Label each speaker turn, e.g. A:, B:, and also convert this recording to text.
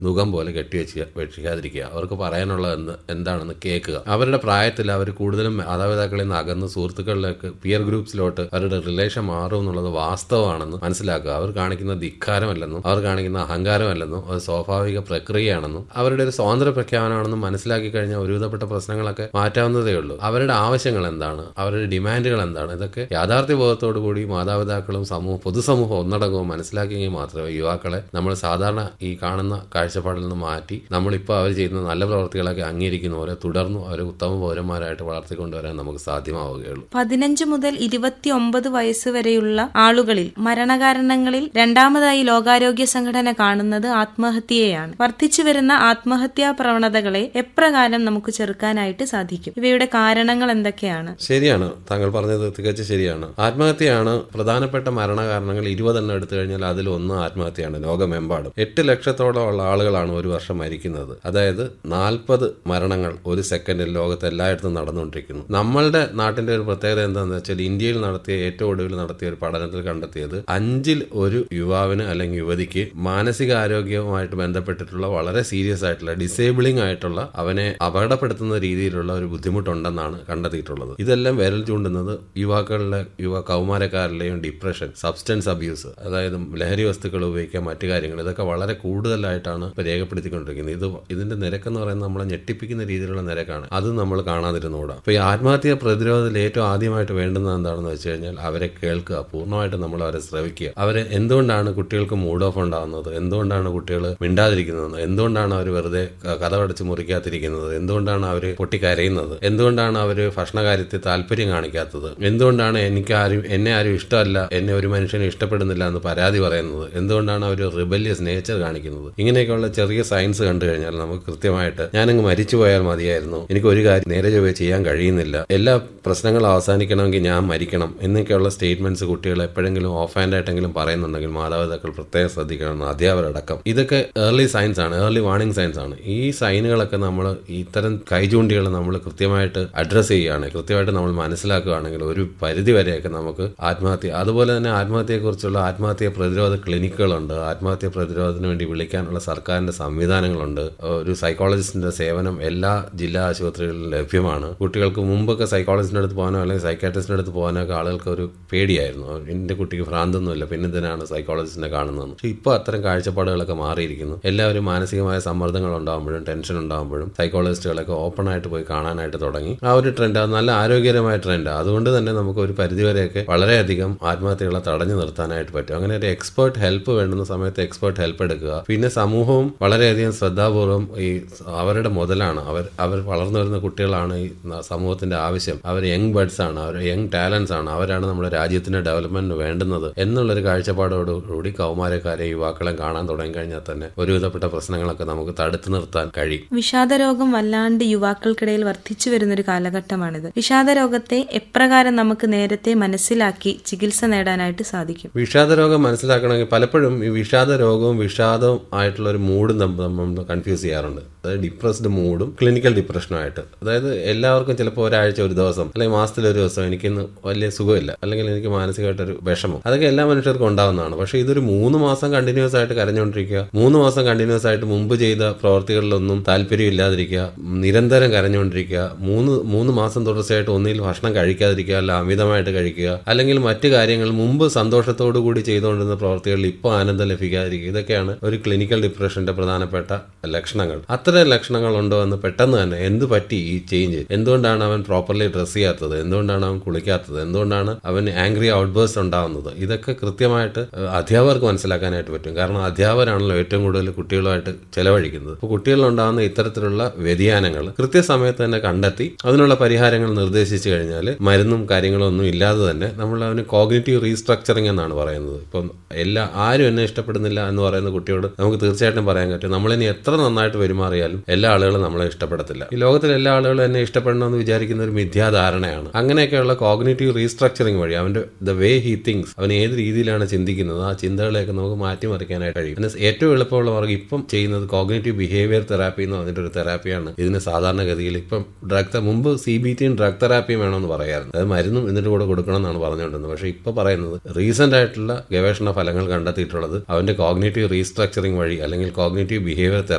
A: നുകം പോലെ കെട്ടിവെച്ച് വെച്ചിരിക്കാതിരിക്കുക അവർക്ക് പറയാനുള്ളത് എന്ത് എന്താണെന്ന് കേൾക്കുക അവരുടെ പ്രായത്തിൽ അവർ കൂടുതലും മാതാപിതാക്കളിൽ നിന്ന് അകന്ന് സുഹൃത്തുക്കളിലേക്ക് പിയർ ഗ്രൂപ്പ്സിലോട്ട് അവരുടെ റിലേഷൻ മാറും എന്നുള്ളത് വാസ്തവമാണെന്ന് മനസ്സിലാക്കുക അവർ കാണിക്കുന്ന ധിക്കാരമല്ലെന്നും അവർ കാണിക്കുന്ന അഹങ്കാരമല്ലെന്നും അത് സ്വാഭാവിക പ്രക്രിയയാണെന്നും അവരുടെ ഒരു സ്വാതന്ത്ര്യ പ്രഖ്യാപനമാണെന്നും മനസ്സിലാക്കി കഴിഞ്ഞാൽ ഒരുവിധപ്പെട്ട പ്രശ്നങ്ങളൊക്കെ മാറ്റാവുന്നതേ ഉള്ളൂ അവരുടെ ആവശ്യങ്ങൾ എന്താണ് അവരുടെ ഡിമാൻഡുകൾ എന്താണ് ഇതൊക്കെ യാഥാർത്ഥ്യ ബോധത്തോടു കൂടി മാതാപിതാക്കളും സമൂഹം പൊതുസമൂഹം ഒന്നടങ്കവും മനസ്സിലാക്കിയെങ്കിൽ മാത്രമേ യുവാക്കളെ നമ്മൾ സാധാരണ ഈ കാണുന്ന കാഴ്ചപ്പാടിൽ നിന്ന് മാറ്റി നമ്മളിപ്പോൾ അവർ ചെയ്യുന്ന നല്ല പ്രവർത്തികളൊക്കെ അംഗീകരിക്കുന്ന പോലെ തുടർന്നും അവരെ ഉത്തമ പൗരന്മാരായിട്ട് വളർത്തിക്കൊണ്ടുവരാൻ നമുക്ക് സാധ്യമാവുകയുള്ളൂ
B: പതിനഞ്ച് മുതൽ ഇരുപത്തി ഒമ്പത് വയസ്സ് വരെയുള്ള ആളുകളിൽ മരണകാരണങ്ങളിൽ രണ്ടാമതായി ലോകാരോഗ്യ സംഘടന കാണുന്നത് ആത്മഹത്യയെയാണ് വർദ്ധിച്ചു വരുന്ന ആത്മഹത്യാ പ്രവണതകളെ എപ്രകാരം നമുക്ക് ചെറുക്കാനായിട്ട് സാധിക്കും ഇവയുടെ കാരണങ്ങൾ എന്തൊക്കെയാണ്
A: ശരിയാണ് താങ്കൾ പറഞ്ഞത് തികച്ച ശരിയാണ് ആത്മഹത്യയാണ് പ്രധാനപ്പെട്ട മരണകാരണങ്ങൾ ഇരുപതെണ്ണം എടുത്തു കഴിഞ്ഞാൽ അതിൽ ഒന്ന് ആത്മഹത്യയാണ് ലോകമെമ്പാടും എട്ട് ലക്ഷത്തോളം ഉള്ള ആളുകളാണ് ഒരു വർഷം മരിക്കുന്നത് അതായത് നാൽപ്പത് മരണങ്ങൾ ഒരു സെക്കൻഡിൽ ലോകത്ത് എല്ലായിടത്തും നടന്നുകൊണ്ടിരിക്കുന്നു നമ്മളുടെ നാട്ടിന്റെ ഒരു പ്രത്യേകത എന്താണെന്ന് വെച്ചാൽ ഇന്ത്യയിൽ നടത്തിയ ഏറ്റവും ഒടുവിൽ നടത്തിയ ഒരു പഠനത്തിൽ കണ്ടെത്തിയത് അഞ്ചിൽ ഒരു യുവാവിന് അല്ലെങ്കിൽ യുവതിക്ക് മാനസികാരോഗ്യവുമായിട്ട് ബന്ധപ്പെട്ടിട്ടുള്ള വളരെ സീരിയസ് ആയിട്ടുള്ള ഡിസേബിളിംഗ് ആയിട്ടുള്ള അവനെ അപകടപ്പെടുത്തുന്ന രീതിയിലുള്ള ഒരു ബുദ്ധിമുട്ടുണ്ടെന്നാണ് കണ്ടെത്തിയിട്ടുള്ളത് ഇതെല്ലാം വിരൽ ചൂണ്ടുന്നത് യുവാക്കളിലെ യുവ കൗമാരക്കാരിലെയും ഡിപ്രഷൻ സബ്സ്റ്റൻസ് അബ്യൂസ് അതായത് ലഹരി വസ്തുക്കൾ ഉപയോഗിക്കുക മറ്റു കാര്യങ്ങൾ ഇതൊക്കെ വളരെ കൂടുതലായിട്ടാണ് ഇപ്പൊ രേഖപ്പെടുത്തിക്കൊണ്ടിരിക്കുന്നത് ഇത് ഇതിന്റെ നിരക്കെന്ന് പറയുന്നത് നമ്മളെ ഞെട്ടിപ്പിക്കുന്ന രീതിയിലുള്ള നിരക്കാണ് അത് നമ്മൾ കാണാതിരുന്നുകൂടാ അപ്പൊ ഈ ആത്മഹത്യ പ്രതിരോധത്തിൽ ഏറ്റവും ആദ്യമായിട്ട് വേണ്ടുന്നത് എന്താണെന്ന് വെച്ച് കഴിഞ്ഞാൽ അവരെ കേൾക്കുക പൂർണ്ണമായിട്ട് നമ്മൾ അവരെ ശ്രവിക്കുക അവരെ എന്തുകൊണ്ടാണ് കുട്ടികൾക്ക് മൂഡ് ഓഫ് ഉണ്ടാകുന്നത് എന്തുകൊണ്ടാണ് കുട്ടികൾ മിണ്ടാതിരിക്കുന്നത് എന്തുകൊണ്ടാണ് അവർ വെറുതെ ക- കഥകടച്ച് മുറിക്കാതിരിക്കുന്നത് എന്തുകൊണ്ടാണ് അവർ പൊട്ടിക്കരയുന്നത് എന്തുകൊണ്ടാണ് അവർ ഭക്ഷണകാര്യത്തിൽ താല്പര്യം കാണിക്കാത്തത് എന്തുകൊണ്ടാണ് എനിക്ക് ആരും എന്നെ ആരും ഇഷ്ടമല്ല എന്നെ ഒരു മനുഷ്യനും ഇഷ്ടപ്പെടുന്നില്ല എന്ന് പരാതി പറയുന്നത് എന്തുകൊണ്ടാണ് അവർ റിബല്യസ് നേച്ചർ കാണിക്കുന്നത് ഇങ്ങനെയൊക്കെയുള്ള ചെറിയ സയൻസ് കണ്ടു കഴിഞ്ഞാൽ നമുക്ക് കൃത്യമായിട്ട് ഞാനങ്ങ് മരിച്ചു പോയാൽ മതിയായിരുന്നു എനിക്ക് ഒരു കാര്യം നേരെ ചൊവ്വേ ചെയ്യാൻ കഴിയുന്നില്ല എല്ലാ പ്രശ്നങ്ങളും അവസാനിക്കണമെങ്കിൽ ഞാൻ മരിക്കണം എന്നൊക്കെയുള്ള സ്റ്റേറ്റ്മെന്റ്സ് കുട്ടികൾ എപ്പോഴെങ്കിലും ഓഫ് ഹാൻഡ് ആയിട്ടെങ്കിലും പറയുന്നുണ്ടെങ്കിൽ മാതാപിതാക്കൾ പ്രത്യേകം ശ്രദ്ധിക്കണം അധ്യാപകരടക്കം ഇതൊക്കെ ഏർലി സയൻസ് ആണ് ഏർലി വാർണിംഗ് സയൻസ് ആണ് ഈ സൈനുകളൊക്കെ നമ്മൾ ഇത്തരം കൈചൂണ്ടികൾ നമ്മൾ കൃത്യമായിട്ട് അഡ്രസ്സ് ചെയ്യുകയാണ് കൃത്യമായിട്ട് നമ്മൾ മനസ്സിലാക്കുകയാണെങ്കിൽ ഒരു പരിധി വരെയൊക്കെ നമുക്ക് ആത്മഹത്യ അതുപോലെ തന്നെ ആത്മഹത്യയെക്കുറിച്ചുള്ള ആത്മഹത്യ പ്രതിരോധ ക്ലിനിക്കുകളുണ്ട് ആത്മഹത്യ പ്രതിരോധത്തിന് വേണ്ടി വിളിക്കാനുള്ള സർക്കാരിന്റെ സംവിധാനങ്ങളുണ്ട് ഒരു സൈക്കോളജിസ്റ്റിന്റെ സേവനം എല്ലാ ജില്ലാ ആശുപത്രികളിലും ലഭ്യമാണ് കുട്ടികൾക്ക് മുമ്പൊക്കെ സൈക്കോളജിസ്റ്റിന്റെ അടുത്ത് പോകാനോ അല്ലെങ്കിൽ സൈക്കാട്രിസ്റ്റിന്റെ അടുത്ത് പോകാനോ ഒക്കെ ആളുകൾക്ക് ഒരു പേടിയായിരുന്നു എന്റെ കുട്ടിക്ക് ഭ്രാന്തൊന്നുമില്ല പിന്നെ എന്തിനാണ് സൈക്കോളജിസ്റ്റിനെ കാണുന്നത് പക്ഷെ ഇപ്പോൾ അത്തരം കാഴ്ചപ്പാടുകളൊക്കെ മാറിയിരിക്കുന്നു എല്ലാവരും മാനസികമായ സമ്മർദ്ദങ്ങൾ ഉണ്ടാകുമ്പോഴും ടെൻഷൻ ഉണ്ടാകുമ്പോഴും സൈക്കോളജിസ്റ്റുകളൊക്കെ ഓപ്പൺ ആയിട്ട് പോയി കാണാനായിട്ട് തുടങ്ങി ആ ഒരു ട്രെൻഡ് അത് നല്ല ആരോഗ്യകരമായ ട്രെൻഡ് അതുകൊണ്ട് തന്നെ നമുക്ക് ഒരു പരിധിവരെയൊക്കെ വളരെയധികം ആത്മഹത്യകളെ തടഞ്ഞു നിർത്താനായിട്ട് പറ്റും അങ്ങനെ ഒരു എക്സ്പേർട്ട് ഹെൽപ്പ് വേണ്ടുന്ന സമയത്ത് എക്സ്പേർട്ട് ഹെൽപ്പ് എടുക്കുക പിന്നെ സമൂഹവും വളരെയധികം ശ്രദ്ധാപൂർവം ഈ അവരുടെ മുതലാണ് അവർ അവർ വളർന്നു വരുന്ന കുട്ടികളാണ് ഈ ന- സമൂഹത്തിന്റെ ആവശ്യം അവർ യങ് ബഡ്സ് ആണ് അവർ യങ് ടാലൻസ് ആണ് അവരാണ് നമ്മുടെ രാജ്യത്തിന്റെ ഡെവലപ്മെന്റിന് വേണ്ടുന്നത് എന്നുള്ളൊരു കാഴ്ചപ്പാടോടുകൂടി കൗമാരക്കാരെ യുവാക്കളെ കാണാൻ തുടങ്ങി കഴിഞ്ഞാൽ തന്നെ ഒരുവിധപ്പെട്ട പ്രശ്നങ്ങളൊക്കെ നമുക്ക് തടുത്തു നിർത്താൻ കഴിയും
B: വിഷാദരോഗം വല്ലാണ്ട് യുവാക്കൾക്കിടയിൽ വർദ്ധിച്ചു വരുന്നൊരു കാലഘട്ടമാണിത് വിഷാദരോഗത്തെ എപ്രകാരം നമുക്ക് നേരത്തെ മനസ്സിലാക്കി ചികിത്സ നേടാനായിട്ട് സാധിക്കും
A: വിഷാദരോഗം മനസ്സിലാക്കണമെങ്കിൽ പലപ്പോഴും ഈ വിഷാദ രോഗവും വിഷാദവും ആയിട്ടുള്ള ഒരു മൂഡും നമ്മൾ കൺഫ്യൂസ് ചെയ്യാറുണ്ട് അതായത് ഡിപ്രസ്ഡ് മൂഡും ക്ലിനിക്കൽ ഡിപ്രഷനുമായിട്ട് അതായത് എല്ലാവർക്കും ചിലപ്പോൾ ഒരാഴ്ച ഒരു ദിവസം അല്ലെങ്കിൽ മാസത്തിൽ ഒരു ദിവസം എനിക്കിന്ന് വലിയ സുഖമില്ല അല്ലെങ്കിൽ എനിക്ക് മാനസികമായിട്ടൊരു വിഷമം അതൊക്കെ എല്ലാ മനുഷ്യർക്കും ഉണ്ടാവുന്നതാണ് പക്ഷേ ഇതൊരു മൂന്ന് മാസം കണ്ടിന്യൂസ് ആയിട്ട് കരഞ്ഞുകൊണ്ടിരിക്കുക മൂന്ന് മാസം കണ്ടിന്യൂസ് ആയിട്ട് മുമ്പ് ചെയ്ത പ്രവർത്തികളിലൊന്നും താല്പര്യമില്ലാതിരിക്കുക നിരന്തരം കരഞ്ഞുകൊണ്ടിരിക്കുക മൂന്ന് മൂന്ന് മാസം തുടർച്ചയായിട്ട് ഒന്നിൽ ഭക്ഷണം കഴിക്കാതിരിക്കുക അല്ല അമിതമായിട്ട് കഴിക്കുക അല്ലെങ്കിൽ മറ്റു കാര്യങ്ങൾ മുമ്പ് സന്തോഷത്തോടു കൂടി ചെയ്തുകൊണ്ടിരുന്ന പ്രവർത്തികളിൽ ഇപ്പോൾ ആനന്ദം ലഭിക്കാതിരിക്കുക ഇതൊക്കെയാണ് ഒരു ക്ലിനിക്കൽ ഡിപ്രഷന്റെ പ്രധാനപ്പെട്ട ലക്ഷണങ്ങൾ അത്തരം ലക്ഷണങ്ങൾ ഉണ്ടോ എന്ന് പെട്ടെന്ന് തന്നെ എന്ത് പറ്റി ഈ ചേഞ്ച് എന്തുകൊണ്ടാണ് അവൻ പ്രോപ്പർലി ഡ്രസ് ചെയ്യാത്തത് എന്തുകൊണ്ടാണ് അവൻ കുളിക്കാത്തത് എന്തുകൊണ്ടാണ് അവൻ ആംഗ്രി ഔട്ട്ബേഴ്സ് ഉണ്ടാവുന്നത് ഇതൊക്കെ കൃത്യമായിട്ട് ഏഹ്, അധ്യാപകർക്ക് മനസ്സിലാക്കാനായിട്ട് പറ്റും കാരണം അധ്യാപകരാണല്ലോ ഏറ്റവും കൂടുതൽ കുട്ടികളുമായിട്ട് ചെലവഴിക്കുന്നത് അപ്പോൾ കുട്ടികളിലുണ്ടാകുന്ന ഇത്തരത്തിലുള്ള വ്യതിയാനങ്ങൾ കൃത്യസമയത്ത് തന്നെ കണ്ടെത്തി അതിനുള്ള പരിഹാരങ്ങൾ നിർദ്ദേശിച്ചു കഴിഞ്ഞാൽ മരുന്നും കാര്യങ്ങളും ഒന്നും ഇല്ലാതെ തന്നെ നമ്മൾ അവന് കോഗ്നിറ്റീവ് റീസ്ട്രക്ചറിങ് എന്നാണ് പറയുന്നത് ഇപ്പം എല്ലാ ആരും എന്നെ ഇഷ്ടപ്പെടുന്നില്ല എന്ന് പറയുന്ന കുട്ടിയോട് നമുക്ക് തീർച്ചയായിട്ടും പറയാൻ പറ്റും നമ്മളിനി എത്ര നന്നായിട്ട് പെരുമാറിയാലും എല്ലാ ആളുകളും നമ്മളെ ഇഷ്ടപ്പെടത്തില്ല ഈ ലോകത്തിലെ എല്ലാ ആളുകളും എന്നെ ഇഷ്ടപ്പെടണമെന്ന് വിചാരിക്കുന്ന ഒരു മിഥ്യാധാരണയാണ് അങ്ങനെയൊക്കെയുള്ള കോഗ്നിറ്റീവ് റീസ്ട്രക്ചറിങ് വഴി അവന്റെ ദ വേ ഹി തിങ്സ് അവൻ ഏത് രീതിയിലാണ് ചിന്തിക്കുന്നത് ആ ചിന്തകളെയൊക്കെ നമുക്ക് മാറ്റിമറിക്കാനായിട്ട് കഴിയും പിന്നെ ഏറ്റവും എളുപ്പമുള്ള മാർഗ്ഗം ഇപ്പം ചെയ്യുന്നത് കോഗ്നേറ്റീവ് ബിഹേവിയർ തെറാപ്പി എന്ന് പറഞ്ഞിട്ട് ഒരു തെറാപ്പിയാണ് ഇതിന് സാധാരണഗതിയിൽ ഇപ്പം ഡ്രഗ് മുമ്പ് സി ബി ടിയും ഡ്രഗ് തെറാപ്പിയും വേണമെന്ന് പറയാറുണ്ട് അത് മരുന്നും ഇതിന്റെ കൂടെ കൊടുക്കണം എന്നാണ് പറഞ്ഞുകൊണ്ടിരുന്നത് പക്ഷേ ഇപ്പോൾ പറയുന്നത് റീസെന്റ് ആയിട്ടുള്ള ഗവേഷണ ഫലങ്ങൾ കണ്ടെത്തിയിട്ടുള്ളത് അവന്റെ കോഗ്നേറ്റീവ് റീസ്ട്രക്ചറിങ് വഴി അല്ലെങ്കിൽ കോഗ്നേറ്റീവ് ബിഹേവിയർ